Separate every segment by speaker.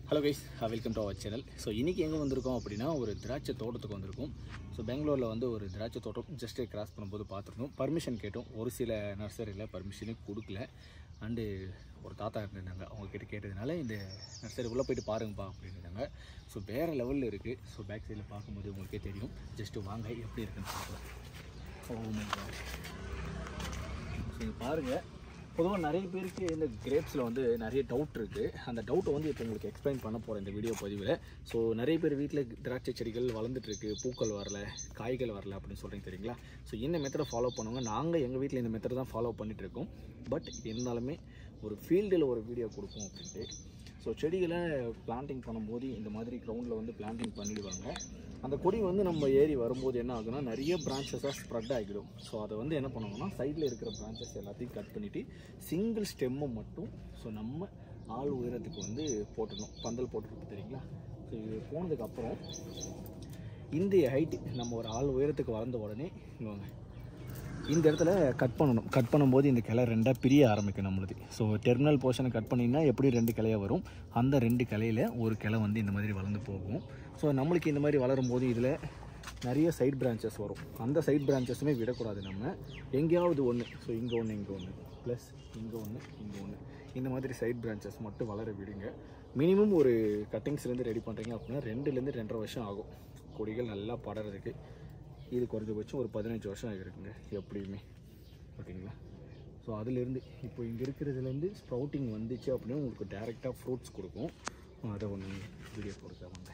Speaker 1: hello guys welcome to our channel so இன்றைக்கி எங்கே வந்திருக்கோம் அப்படின்னா ஒரு திராட்சை தோட்டத்துக்கு வந்திருக்கோம் ஸோ பெங்களூரில் வந்து ஒரு திராட்சை தோட்டம் ஜஸ்ட்டு கிராஸ் பண்ணும்போது பார்த்துருந்தோம் பர்மிஷன் கேட்டோம் ஒரு சில நர்சரியில் பர்மிஷனே கொடுக்கல அண்டு ஒரு தாத்தா இருந்திருந்தாங்க அவங்கக்கிட்ட கேட்டதுனால இந்த நர்சரி உள்ளே போயிட்டு பாருங்கப்பா அப்படின்னாங்க ஸோ வேறு லெவலில் இருக்குது ஸோ பேக் சைடில் பார்க்கும்போது உங்களுக்கே தெரியும் ஜஸ்ட்டு வாங்க எப்படி இருக்குன்னு பார்க்கலாம் ஓ மை காட் ஸோ இங்க பாருங்க பொதுவாக நிறைய பேருக்கு இந்த கிரேப்ஸில் வந்து நிறைய டவுட் இருக்குது அந்த டவுட்டை வந்து இப்போ உங்களுக்கு எக்ஸ்பிளைன் பண்ண போகிறேன் இந்த வீடியோ பதிவில் ஸோ நிறைய பேர் வீட்டில் திராட்சை செடிகள் வளர்ந்துட்டு இருக்கு பூக்கள் வரல காய்கள் வரல அப்படின்னு சொல்கிறீங்க தெரியுங்களா ஸோ இந்த மெத்தடை ஃபாலோ பண்ணுவாங்க நாங்கள் எங்கள் வீட்டில் இந்த மெத்தடை தான் ஃபாலோ பண்ணிட்டு இருக்கோம் பட் இருந்தாலுமே ஒரு ஃபீல்டில் ஒரு வீடியோ கொடுப்போம் அப்படின்ட்டு ஸோ செடிகளை பிளான்டிங் பண்ணும்போது இந்த மாதிரி கிரவுண்டில் வந்து பிளான்டிங் பண்ணிடுவாங்க அந்த கொடி வந்து நம்ம ஏறி வரும்போது என்ன ஆகுனா நிறைய பிரான்ச்சஸாக ஸ்ப்ரெட் ஆகிடும் ஸோ அதை வந்து என்ன பண்ணுவாங்கன்னா சைடில் இருக்கிற பிரான்ச்சஸ் எல்லாத்தையும் கட் பண்ணிவிட்டு சிங்கிள் ஸ்டெம்மை மட்டும் ஸோ நம்ம ஆள் உயரத்துக்கு வந்து போட்டுடணும் பந்தல் போட்டுருக்கு தெரியுங்களா ஸோ இது போனதுக்கப்புறம் இந்த ஹைட்டு நம்ம ஒரு ஆள் உயரத்துக்கு வளர்ந்த உடனே இங்க வாங்க இந்த இடத்துல கட் பண்ணணும் கட் பண்ணும்போது இந்த கிளை ரெண்டாக பிரிய ஆரம்பிக்கும் நம்மளுது ஸோ டெர்மினல் போர்ஷனை கட் பண்ணிங்கன்னா எப்படி ரெண்டு கிளையாக வரும் அந்த ரெண்டு கிளையில் ஒரு கிளை வந்து இந்த மாதிரி வளர்ந்து போகும் ஸோ நம்மளுக்கு இந்த மாதிரி வளரும் போது இதில் நிறைய சைட் பிரான்ச்சஸ் வரும் அந்த சைட் பிரான்ச்சஸுமே விடக்கூடாது நம்ம எங்கேயாவது ஒன்று ஸோ இங்கே ஒன்று இங்கே ஒன்று ப்ளஸ் இங்கே ஒன்று இங்கே ஒன்று இந்த மாதிரி சைட் பிரான்ச்சஸ் மட்டும் வளர விடுங்க மினிமம் ஒரு கட்டிங்ஸ்லேருந்து ரெடி பண்ணுறீங்க அப்படின்னா ரெண்டுலேருந்து ரெண்டரை வருஷம் ஆகும் கொடிகள் நல்லா படறதுக்கு இது குறைஞ்சபட்சம் ஒரு பதினஞ்சு வருஷம் ஆகிருக்குங்க எப்படியுமே ஓகேங்களா ஸோ அதிலிருந்து இப்போ இங்கே இருக்கிறதுலேருந்து ஸ்ப்ரவுட்டிங் வந்துச்சு அப்படின்னா உங்களுக்கு டேரெக்டாக ஃப்ரூட்ஸ் கொடுக்கும் அதை ஒன்று வீடியோ கொடுக்க வந்தேன்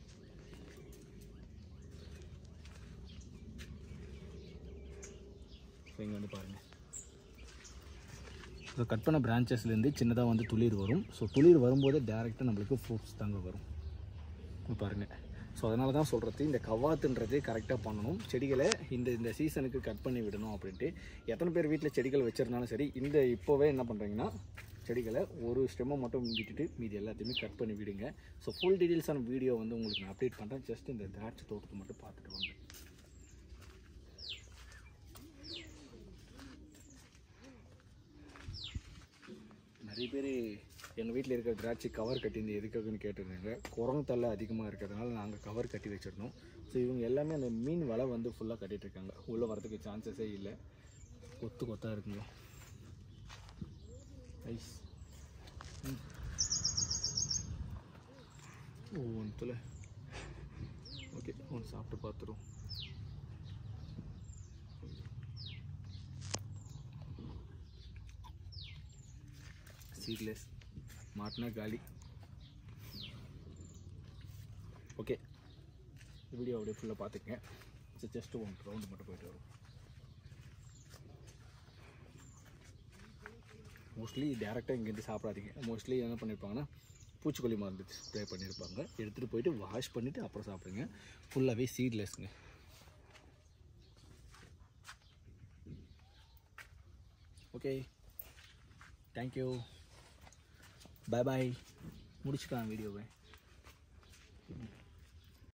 Speaker 1: ஸோ இங்கே வந்து பாருங்கள் ஸோ கட் பண்ண பிரான்ச்சஸ்லேருந்து சின்னதாக வந்து துளிர் வரும் ஸோ துளிர் வரும்போதே டேரெக்டாக நம்மளுக்கு ஃப்ரூட்ஸ் தாங்க வரும் இங்க பாருங்க ஸோ அதனால தான் சொல்கிறது இந்த கவாத்துன்றது கரெக்டாக பண்ணணும் செடிகளை இந்த இந்த சீசனுக்கு கட் பண்ணி விடணும் அப்படின்ட்டு எத்தனை பேர் வீட்டில் செடிகள் வச்சிருந்தாலும் சரி இந்த இப்போவே என்ன பண்ணுறீங்கன்னா செடிகளை ஒரு ஸ்டெம்மை மட்டும் விட்டுட்டு மீதி எல்லாத்தையுமே கட் பண்ணி விடுங்க ஸோ ஃபுல் டீட்டெயில்ஸான வீடியோ வந்து உங்களுக்கு நான் அப்டேட் பண்ணுறேன் ஜஸ்ட் இந்த திராட்சை தோட்டத்தை மட்டும் பார்த்துட்டு வாங்க நிறைய பேர் எங்கள் வீட்டில் இருக்கிற திராட்சை கவர் கட்டியிருந்து எதுக்காகன்னு கேட்டிருந்தாங்க குரங்கு தள்ள அதிகமாக இருக்கிறதுனால நாங்கள் கவர் கட்டி வச்சுருந்தோம் ஸோ இவங்க எல்லாமே அந்த மீன் வலை வந்து ஃபுல்லாக கட்டிட்டு இருக்காங்க உள்ளே வரதுக்கு சான்சஸே இல்லை கொத்து கொத்தாக இருக்குங்க ஐஸ் ஒவ்வொன்றுல ஓகே ஒன்று சாப்பிட்டு பார்த்துருவோம் சீட்லெஸ் மாட்டினா காலி ஓகே வீடியோ அப்படியே ஃபுல்லாக பார்த்துக்கங்க சரி ஜஸ்ட் ஒன் ரவுண்டு மட்டும் போயிட்டு வரும் மோஸ்ட்லி டேரெக்டாக இங்கேருந்து சாப்பிடாதீங்க மோஸ்ட்லி என்ன பண்ணியிருப்பாங்கன்னா பூச்சிக்கொல்லி மருந்து ஸ்ப்ரே பண்ணியிருப்பாங்க எடுத்துகிட்டு போயிட்டு வாஷ் பண்ணிவிட்டு அப்புறம் சாப்பிடுங்க ஃபுல்லாகவே சீட்லெஸ்ங்க ஓகே தேங்க்யூ பாய் பாய் முடிச்சுக்கலாம் வீடியோவை